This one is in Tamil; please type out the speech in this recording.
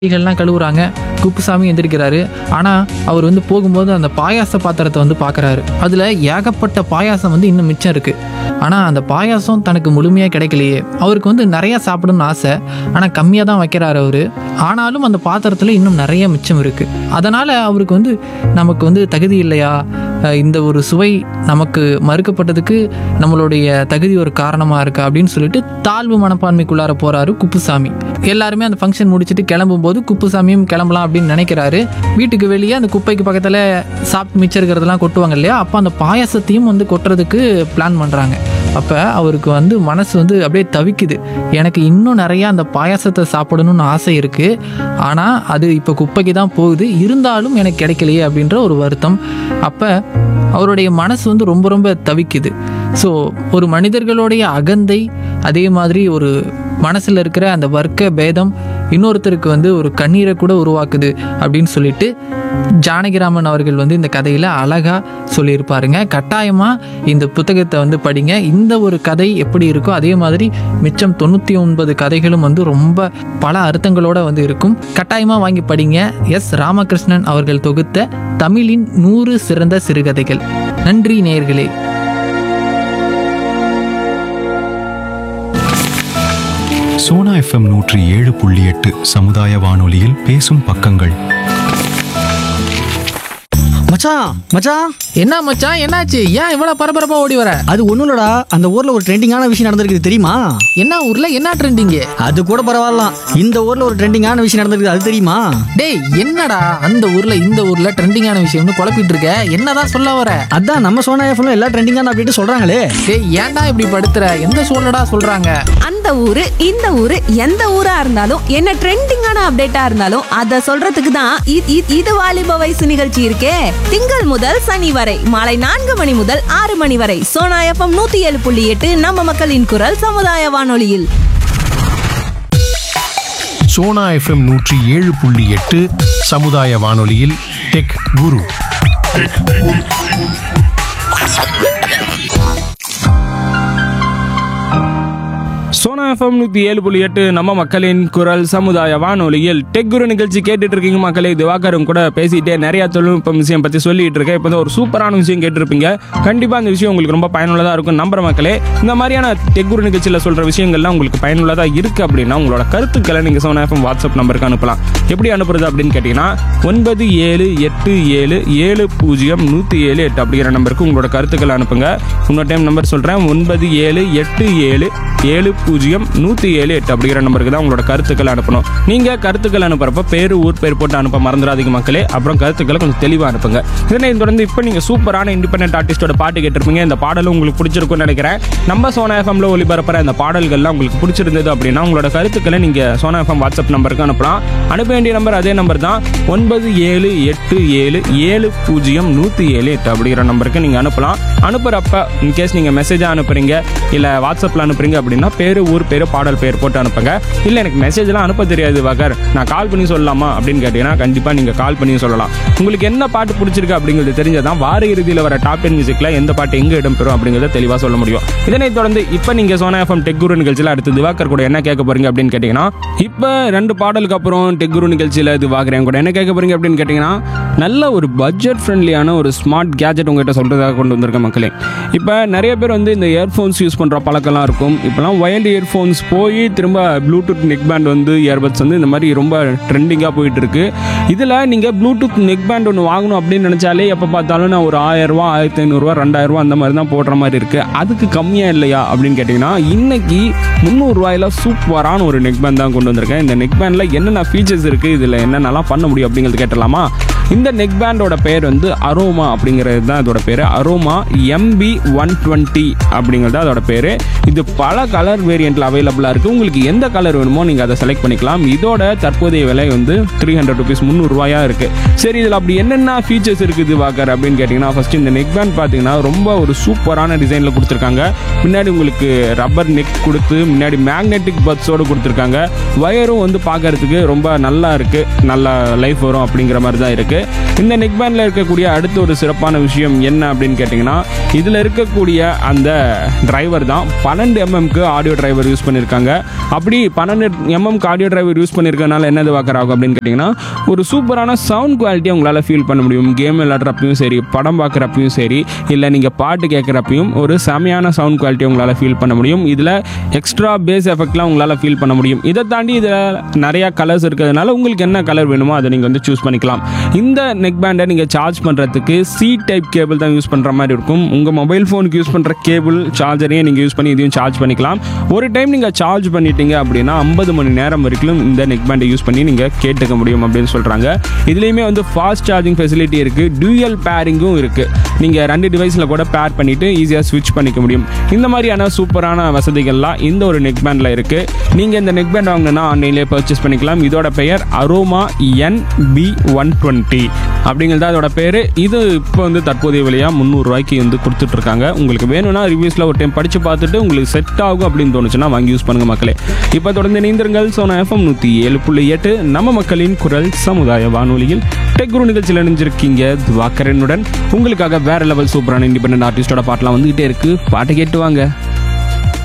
கைகள்லாம் கழுவுறாங்க குப்புசாமி எந்திரிக்கிறாரு ஆனால் அவர் வந்து போகும்போது அந்த பாயாச பாத்திரத்தை வந்து பார்க்குறாரு அதில் ஏகப்பட்ட பாயாசம் வந்து இன்னும் மிச்சம் இருக்குது ஆனால் அந்த பாயாசம் தனக்கு முழுமையாக கிடைக்கலையே அவருக்கு வந்து நிறையா சாப்பிடணும்னு ஆசை ஆனால் கம்மியாக தான் வைக்கிறாரு அவர் ஆனாலும் அந்த பாத்திரத்தில் இன்னும் நிறைய மிச்சம் இருக்குது அதனால் அவருக்கு வந்து நமக்கு வந்து தகுதி இல்லையா அஹ் இந்த ஒரு சுவை நமக்கு மறுக்கப்பட்டதுக்கு நம்மளுடைய தகுதி ஒரு காரணமாக இருக்கா அப்படின்னு சொல்லிட்டு தாழ்வு மனப்பான்மைக்குள்ளார போகிறாரு குப்புசாமி எல்லாருமே அந்த ஃபங்க்ஷன் முடிச்சுட்டு கிளம்பும்போது குப்புசாமியும் கிளம்பலாம் அப்படின்னு நினைக்கிறாரு வீட்டுக்கு வெளியே அந்த குப்பைக்கு பக்கத்தில் சாப்பிட்டு மிச்சம் இருக்கிறதெல்லாம் கொட்டுவாங்க இல்லையா அப்போ அந்த பாயாசத்தையும் வந்து கொட்டுறதுக்கு பிளான் பண்ணுறாங்க அப்போ அவருக்கு வந்து மனசு வந்து அப்படியே தவிக்குது எனக்கு இன்னும் நிறையா அந்த பாயாசத்தை சாப்பிடணும்னு ஆசை இருக்குது ஆனால் அது இப்போ குப்பைக்கு தான் போகுது இருந்தாலும் எனக்கு கிடைக்கலையே அப்படின்ற ஒரு வருத்தம் அப்போ அவருடைய மனசு வந்து ரொம்ப ரொம்ப தவிக்குது ஸோ ஒரு மனிதர்களுடைய அகந்தை அதே மாதிரி ஒரு மனசில் இருக்கிற அந்த வர்க்க பேதம் இன்னொருத்தருக்கு வந்து ஒரு கண்ணீரை கூட உருவாக்குது அப்படின்னு சொல்லிட்டு ஜானகிராமன் அவர்கள் வந்து இந்த கதையில் அழகாக சொல்லியிருப்பாருங்க கட்டாயமாக இந்த புத்தகத்தை வந்து படிங்க இந்த ஒரு கதை எப்படி இருக்கோ அதே மாதிரி மிச்சம் தொண்ணூற்றி ஒன்பது கதைகளும் வந்து ரொம்ப பல அர்த்தங்களோட வந்து இருக்கும் கட்டாயமாக வாங்கி படிங்க எஸ் ராமகிருஷ்ணன் அவர்கள் தொகுத்த தமிழின் நூறு சிறந்த சிறுகதைகள் நன்றி நேயர்களே சோனா எஃப்எம் நூற்றி ஏழு புள்ளி எட்டு சமுதாய வானொலியில் பேசும் பக்கங்கள் மச்சான் மச்சான் என்ன மச்சான் என்னாச்சு ஏன் இவ்வளோ பரபரப்பாக ஓடி வர அது ஒன்றும் இல்லடா அந்த ஊர்ல ஒரு ட்ரெண்டிங்கான விஷயம் நடந்திருக்குது தெரியுமா என்ன ஊரில் என்ன ட்ரெண்டிங்கு அது கூட பரவாயில்ல இந்த ஊர்ல ஒரு ட்ரெண்டிங்கான விஷயம் நடந்திருக்குது அது தெரியுமா டேய் என்னடா அந்த ஊர்ல இந்த ஊர்ல ட்ரெண்டிங்கான விஷயம்னு குழப்பிட்டு இருக்க என்னதான் சொல்ல வர அதான் நம்ம சோனா எஃப்எம்ல எல்லா ட்ரெண்டிங்கான அப்படின்ட்டு சொல்றாங்களே டேய் ஏன்டா இப்படி படுத்துற எந்த சூழலடா சொல்றாங்க அந்த ஊரு இந்த ஊரு எந்த ஊரா இருந்தாலும் என்ன ட்ரெண்டிங்கான அப்டேட்டா இருந்தாலும் அத சொல்றதுக்கு தான் இ- இ- இது வாலிப வயசு நிகழ்ச்சி இருக்கே திங்கள் முதல் சனி வரை மாலை நான்கு மணி முதல் ஆறு மணி வரை சோனா எஃப்எம் நூத்தி ஏழு புள்ளி எட்டு நம்ம மக்களின் குரல் சமுதாய வானொலியில் சோனா எஃப்எம் நூற்றி ஏழு புள்ளி எட்டு சமுதாய வானொலியில் டெக் குரு சோனா எஃப்எம் நூற்றி ஏழு புள்ளி எட்டு நம்ம மக்களின் குரல் சமுதாய வானொலியில் டெக் குரு நிகழ்ச்சி கேட்டுட்டு இருக்கீங்க மக்களே திவாகரும் கூட பேசிட்டே நிறைய தொழில்நுட்பம் விஷயம் பற்றி சொல்லிட்டு இருக்கேன் இப்போ ஒரு சூப்பரான விஷயம் கேட்டிருப்பீங்க கண்டிப்பாக அந்த விஷயம் உங்களுக்கு ரொம்ப பயனுள்ளதாக இருக்கும் நம்புற மக்களே இந்த மாதிரியான டெக் குரு நிகழ்ச்சியில் சொல்கிற விஷயங்கள்லாம் உங்களுக்கு பயனுள்ளதாக இருக்குது அப்படின்னா உங்களோட கருத்துக்களை நீங்கள் சோனா எஃப்எம் வாட்ஸ்அப் நம்பருக்கு அனுப்பலாம் எப்படி அனுப்புறது அப்படின்னு கேட்டிங்கன்னா ஒன்பது ஏழு எட்டு ஏழு ஏழு பூஜ்ஜியம் நூற்றி ஏழு எட்டு அப்படிங்கிற நம்பருக்கு உங்களோட கருத்துக்களை அனுப்புங்க இன்னொரு டைம் நம்பர் சொல்கிறேன் ஒன்பது ஏழு எட்டு ஏழு ஏழு பூஜ்ஜியம் நூற்றி ஏழு எட்டு அப்படிங்கிற நம்பருக்கு தான் உங்களோட கருத்துக்களை அனுப்பணும் நீங்கள் கருத்துக்கள் அனுப்புறப்ப பேர் ஊர் பேர் போட்டு அனுப்ப மறந்துடாதீங்க மக்களே அப்புறம் கருத்துக்களை கொஞ்சம் தெளிவாக அனுப்புங்க இதனை தொடர்ந்து இப்போ நீங்கள் சூப்பரான இண்டிபெண்டன்ட் ஆர்டிஸ்டோட பாட்டு கேட்டிருப்பீங்க இந்த பாடலும் உங்களுக்கு பிடிச்சிருக்கும்னு நினைக்கிறேன் நம்ம சோனா எஃப்எம்ல ஒளிபரப்புற இந்த பாடல்கள்லாம் உங்களுக்கு பிடிச்சிருந்தது அப்படின்னா உங்களோட கருத்துக்களை நீங்கள் சோனா எஃப்எம் வாட்ஸ்அப் நம்பருக்கு அனுப்பலாம் அனுப்ப வேண்டிய நம்பர் அதே நம்பர் தான் ஒன்பது ஏழு எட்டு ஏழு ஏழு பூஜ்ஜியம் நூற்றி ஏழு எட்டு அப்படிங்கிற நம்பருக்கு நீங்கள் அனுப்பலாம் அனுப்புகிறப்ப இன்கேஸ் நீங்கள் மெசேஜாக அனுப்புறீங்க இல்லை வாட்ஸ்அப்பில் அனுப்புறீங்க அப்படின்னா பேர் ஊர் பேர் பாடல் பேர் போட்டு அனுப்புங்க இல்லை எனக்கு மெசேஜ்லாம் அனுப்ப தெரியாது வகர் நான் கால் பண்ணி சொல்லலாமா அப்படின்னு கேட்டிங்கன்னா கண்டிப்பாக நீங்கள் கால் பண்ணி சொல்லலாம் உங்களுக்கு என்ன பாட்டு பிடிச்சிருக்கு அப்படிங்கிறது தெரிஞ்சதான் வார இறுதியில் வர டாப் டென் மியூசிக்கில் எந்த பாட்டு எங்கே இடம்பெறும் அப்படிங்கிறத தெளிவாக சொல்ல முடியும் இதனைத் தொடர்ந்து இப்போ நீங்கள் சோனா எஃப்எம் டெக் குரு நிகழ்ச்சியில் அடுத்து திவாகர் கூட என்ன கேட்க போறீங்க அப்படின்னு கேட்டிங்கன்னா இப்போ ரெண்டு பாடலுக்கு அப்புறம் டெக் குரு நிகழ்ச்சியில் திவாகர் என் கூட என்ன கேட்க போறீங்க அப்படின்னு கேட்டிங்கன்னா நல்ல ஒரு பட்ஜெட் ஃப்ரெண்ட்லியான ஒரு ஸ்மார்ட் கேஜெட் உங்ககிட்ட சொல்கிறதாக கொண்டு வந்திருக்கேன் மக்களே இப்போ நிறைய பேர் வந்து இந்த இயர்ஃபோன்ஸ் யூஸ் பண்ணுற பழக்கம்லாம் இருக்கும் இப்போலாம் ஒயர்டு இயர்ஃபோன்ஸ் போய் திரும்ப ப்ளூடூத் நெக் பேண்ட் வந்து இயர்பட்ஸ் வந்து இந்த மாதிரி ரொம்ப ட்ரெண்டிங்காக போயிட்டு இருக்கு இதில் நீங்கள் ப்ளூடூத் நெக் பேண்ட் ஒன்று வாங்கணும் அப்படின்னு நினச்சாலே எப்போ பார்த்தாலும் நான் ஒரு ஆயிரரூவா ஆயிரத்தி ஐநூறுரூவா ரெண்டாயிரரூவா அந்த மாதிரி தான் போடுற மாதிரி இருக்குது அதுக்கு கம்மியாக இல்லையா அப்படின்னு கேட்டிங்கன்னா இன்னைக்கு முந்நூறுரூவாயில் சூப்பரான ஒரு நெக் பேண்ட் தான் கொண்டு வந்திருக்கேன் இந்த நெக் பேண்டில் என்னென்ன ஃபீச்சர்ஸ் இருக்குது இதில் என்னென்னலாம் பண்ண முடியும் அப்படிங்கிறது கேட்டலாமா இந்த நெக் பேண்டோட பேர் வந்து அரோமா அப்படிங்கிறது தான் இதோட பேர் அரோமா எம்பி ஒன் டுவெண்ட்டி அப்படிங்கிறது அதோட பேர் இது பல கலர் வேரியண்ட்டில் அவைலபிளாக இருக்குது உங்களுக்கு எந்த கலர் வேணுமோ நீங்கள் அதை செலக்ட் பண்ணிக்கலாம் இதோட தற்போதைய விலை வந்து த்ரீ ஹண்ட்ரட் ருபீஸ் முந்நூறுரூவாயாக இருக்குது சரி இதில் அப்படி என்னென்ன ஃபீச்சர்ஸ் இருக்குது வாக்கர் அப்படின்னு கேட்டிங்கன்னா ஃபஸ்ட்டு இந்த நெக் பேண்ட் பார்த்தீங்கன்னா ரொம்ப ஒரு சூப்பரான டிசைனில் கொடுத்துருக்காங்க முன்னாடி உங்களுக்கு ரப்பர் நெக் கொடுத்து முன்னாடி மேக்னெட்டிக் பட்ஸோடு கொடுத்துருக்காங்க ஒயரும் வந்து பார்க்கறதுக்கு ரொம்ப நல்ல நல்லா இருக்குது நல்ல லைஃப் வரும் அப்படிங்கிற மாதிரி தான் இருக்குது இந்த நெக் பேண்டில் இருக்கக்கூடிய அடுத்த ஒரு சிறப்பான விஷயம் என்ன அப்படின்னு கேட்டிங்கன்னா இதில் இருக்கக்கூடிய அந்த டிரைவர் தான் பன்னெண்டு எம்எம்க்கு ஆடியோ டிரைவர் யூஸ் பண்ணியிருக்காங்க அப்படி பன்னெண்டு எம்எம்க்கு ஆடியோ டிரைவர் யூஸ் பண்ணியிருக்கனால என்னது ஆகும் அப்படின்னு கேட்டிங்கன்னா ஒரு சூப்பரான சவுண்ட் குவாலிட்டியை உங்களால் ஃபீல் பண்ண முடியும் கேம் விளையாடுறப்பையும் சரி படம் பார்க்குறப்பையும் சரி இல்லை நீங்கள் பாட்டு கேட்குறப்பையும் ஒரு செமையான சவுண்ட் குவாலிட்டியை உங்களால் ஃபீல் பண்ண முடியும் இதில் எக்ஸ்ட்ரா பேஸ் எஃபெக்ட்லாம் உங்களால் ஃபீல் பண்ண முடியும் இதை தாண்டி இதில் நிறையா கலர்ஸ் இருக்கிறதுனால உங்களுக்கு என்ன கலர் வேணுமோ அதை நீங்கள் வந்து சூஸ் பண்ணிக்கலாம் இந்த நெக் பேண்டை நீங்கள் சார்ஜ் பண்ணுறதுக்கு சி டைப் கேபிள் தான் யூஸ் பண்ணுற மாதிரி இருக்கும் உங்கள் மொபைல் ஃபோனுக்கு யூஸ் பண்ணுற கேபிள் சார்ஜரையும் நீங்கள் யூஸ் பண்ணி இதையும் சார்ஜ் பண்ணிக்கலாம் ஒரு டைம் நீங்கள் சார்ஜ் பண்ணிட்டீங்க அப்படின்னா ஐம்பது மணி நேரம் வரைக்கும் இந்த நெக் பேண்டை யூஸ் பண்ணி நீங்கள் கேட்டுக்க முடியும் அப்படின்னு சொல்கிறாங்க இதுலேயுமே வந்து ஃபாஸ்ட் சார்ஜிங் ஃபெசிலிட்டி இருக்குது டியூயல் பேரிங்கும் இருக்குது நீங்கள் ரெண்டு டிவைஸில் கூட பேர் பண்ணிவிட்டு ஈஸியாக ஸ்விட்ச் பண்ணிக்க முடியும் இந்த மாதிரியான சூப்பரான வசதிகள்லாம் இந்த ஒரு நெக் பேண்டில் இருக்குது நீங்கள் இந்த நெக் பேண்ட் வாங்கினா ஆன்லைன்லேயே பர்ச்சேஸ் பண்ணிக்கலாம் இதோட பெயர் Aroma N B one twenty அப்படிங்கிறது அதோட பேர் இது இப்போ வந்து தற்போதைய விலையாக முந்நூறுரூவாய்க்கு வந்து கொடுத்துட்ருக்காங்க உங்களுக்கு வேணும்னா ரிவ்யூஸில் ஒரு டைம் படித்து பார்த்துட்டு உங்களுக்கு செட் ஆகும் அப்படின்னு தோணுச்சுன்னா வாங்கி யூஸ் பண்ணுங்கள் மக்களே இப்போ தொடர்ந்து இணைந்திருங்கள் சோனா எஃப்எம் நூற்றி ஏழு புள்ளி எட்டு நம்ம மக்களின் குரல் சமுதாய வானொலியில் டெக் குரு நிகழ்ச்சியில் இணைஞ்சிருக்கீங்க துவாக்கரனுடன் உங்களுக்காக வேற லெவல் சூப்பரான இண்டிபெண்டன்ட் ஆர்டிஸ்டோட பாட்டெலாம் வந்துகிட்டே இருக்கு பாட்டை கேட்டு வாங்க